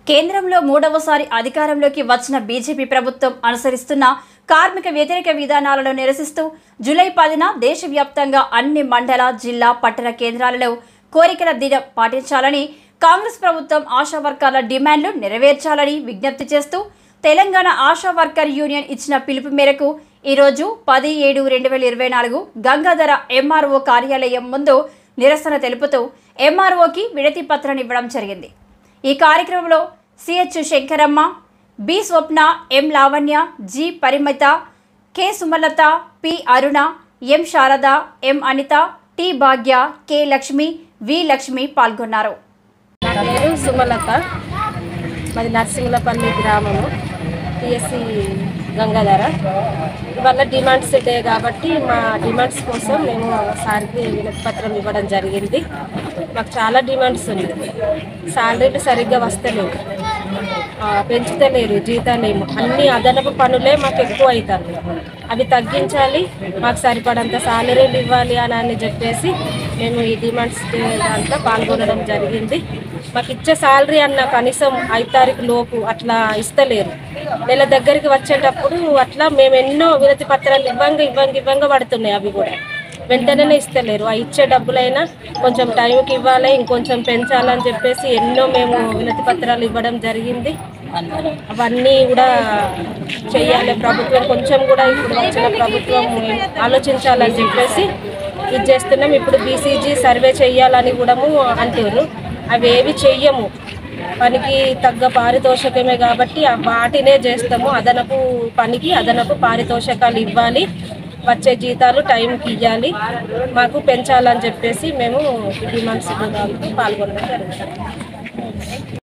కేంద్రంలో మూడవసారి అధికారంలోకి వచ్చిన బీజేపీ ప్రభుత్వం అనుసరిస్తున్న కార్మిక వ్యతిరేక విధానాలను నిరసిస్తూ జూలై పదిన దేశవ్యాప్తంగా అన్ని మండల జిల్లా పట్టణ కేంద్రాలలో కోరికల దినం పాటించాలని కాంగ్రెస్ ప్రభుత్వం ఆశా వర్కర్ల డిమాండ్లు నెరవేర్చాలని విజ్ఞప్తి చేస్తూ తెలంగాణ ఆశా వర్కర్ యూనియన్ ఇచ్చిన పిలుపు మేరకు ఈరోజు పది ఏడు రెండు వేల ఇరవై నాలుగు గంగాధర ఎంఆర్ఓ కార్యాలయం ముందు నిరసన తెలుపుతూ ఎంఆర్ఓకి విడతి పత్రాన్ని ఇవ్వడం జరిగింది ఈ కార్యక్రమంలో CH Shankaramma B Swapna M Lavanya G Parimitha K Sumalatha P Aruna M Sharada M Anitha T Bhagya K Lakshmi V Lakshmi పాల్గొన్నారు నా పేరు సుమలత మాది నర్సింగులపల్లి గ్రామము టిఎస్సి గంగాధర ఇవాళ డిమాండ్స్ డే కాబట్టి మా డిమాండ్స్ కోసం మేము సార్కి వినతి పత్రం ఇవ్వడం జరిగింది మాకు చాలా డిమాండ్స్ ఉంది శాలరీలు సరిగ్గా వస్తలేవు ఆ, పెంచుతలేరు జీతాలేము అన్ని అదనపు పనులే మాకు ఎక్కువ అవుతాయి అవి తగ్గించాలి మాకు సరిపడంత శాలరీలు ఇవ్వాలి అని అని చెప్పేసి మేము ఈ డిమాండ్స్ డే దాంట్లో పాల్గొనడం జరిగింది మాకు ఇచ్చే శాలరీ అన్న కనీసం ఐదు తారీఖు లోపు అట్లా ఇస్తలేరు నెల దగ్గరికి వచ్చేటప్పుడు అట్లా మేము ఎన్నో వినతి పత్రాలు ఇవ్వంగా ఇవ్వంగా ఇవ్వంగా పడుతున్నాయి అవి కూడా వెంటనే ఇస్తలేరు ఆ ఇచ్చే డబ్బులైనా కొంచెం టైంకి ఇవ్వాలి ఇంకొంచెం పెంచాలని చెప్పేసి ఎన్నో మేము వినతి పత్రాలు ఇవ్వడం జరిగింది అవన్నీ కూడా చేయాలి ప్రభుత్వం కొంచెం కూడా ఇప్పుడు వచ్చిన ప్రభుత్వం ఆలోచించాలని చెప్పేసి ఇది చేస్తున్నాం ఇప్పుడు బీసీజీ సర్వే చేయాలని కూడా అంటారు అవి ఏవి చెయ్యము పనికి తగ్గ పారితోషికమే కాబట్టి ఆ వాటినే చేస్తాము అదనపు పనికి అదనపు పారితోషకాలు ఇవ్వాలి వచ్చే జీతాలు టైంకి ఇవ్వాలి మాకు పెంచాలని చెప్పేసి మేము డిమాండ్స్ పాల్గొనడం జరుగుతుంది